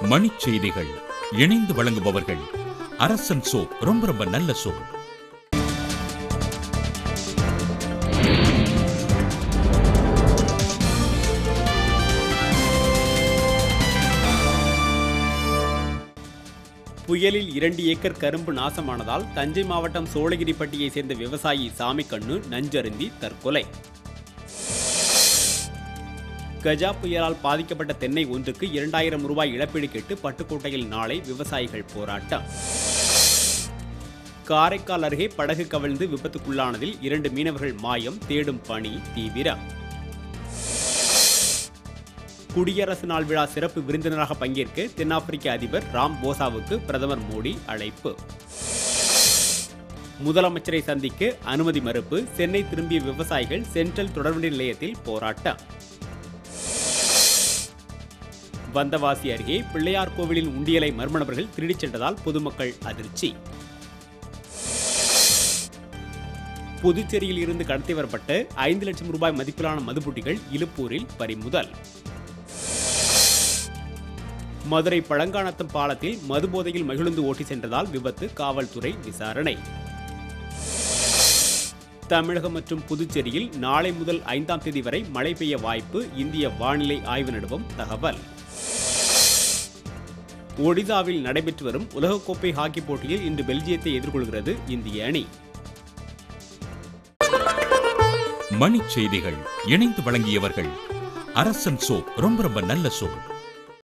மணிச் செய்திகள் இணைந்து வழங்குபவர்கள் அரசன் சோ ரொம்ப ரொம்ப நல்ல சோ புயலில் இரண்டு ஏக்கர் கரும்பு நாசமானதால் தஞ்சை மாவட்டம் சோழகிரிப்பட்டியை சேர்ந்த விவசாயி சாமிக்கண்ணு நஞ்சருந்தி தற்கொலை கஜா புயலால் பாதிக்கப்பட்ட தென்னை ஒன்றுக்கு இரண்டாயிரம் ரூபாய் இழப்பீடு கேட்டு பட்டுக்கோட்டையில் நாளை விவசாயிகள் போராட்டம் காரைக்கால் அருகே படகு கவிழ்ந்து விபத்துக்குள்ளானதில் இரண்டு மீனவர்கள் மாயம் தேடும் பணி தீவிரம் குடியரசு நாள் விழா சிறப்பு விருந்தினராக பங்கேற்க தென்னாப்பிரிக்க அதிபர் ராம் போசாவுக்கு பிரதமர் மோடி அழைப்பு முதலமைச்சரை சந்திக்க அனுமதி மறுப்பு சென்னை திரும்பிய விவசாயிகள் சென்ட்ரல் தொடர்வண்டி நிலையத்தில் போராட்டம் வந்தவாசி அருகே பிள்ளையார் கோவிலின் உண்டியலை மர்ம நபர்கள் திருடிச் சென்றதால் பொதுமக்கள் அதிர்ச்சி புதுச்சேரியில் இருந்து கடத்தி வரப்பட்ட ஐந்து லட்சம் ரூபாய் மதிப்பிலான மதுப்புட்டிகள் இலுப்பூரில் பறிமுதல் மதுரை பழங்கானத்தம் பாலத்தில் மதுபோதையில் மகிழ்ந்து ஓட்டி சென்றதால் விபத்து காவல்துறை விசாரணை தமிழகம் மற்றும் புதுச்சேரியில் நாளை முதல் ஐந்தாம் தேதி வரை மழை பெய்ய வாய்ப்பு இந்திய வானிலை ஆய்வு நடுவம் தகவல் ஒடிசாவில் நடைபெற்று வரும் உலகக்கோப்பை ஹாக்கி போட்டியில் இன்று பெல்ஜியத்தை எதிர்கொள்கிறது இந்திய அணி மணிச் செய்திகள் இணைந்து வழங்கியவர்கள் அரசன் சோ ரொம்ப ரொம்ப நல்ல சோ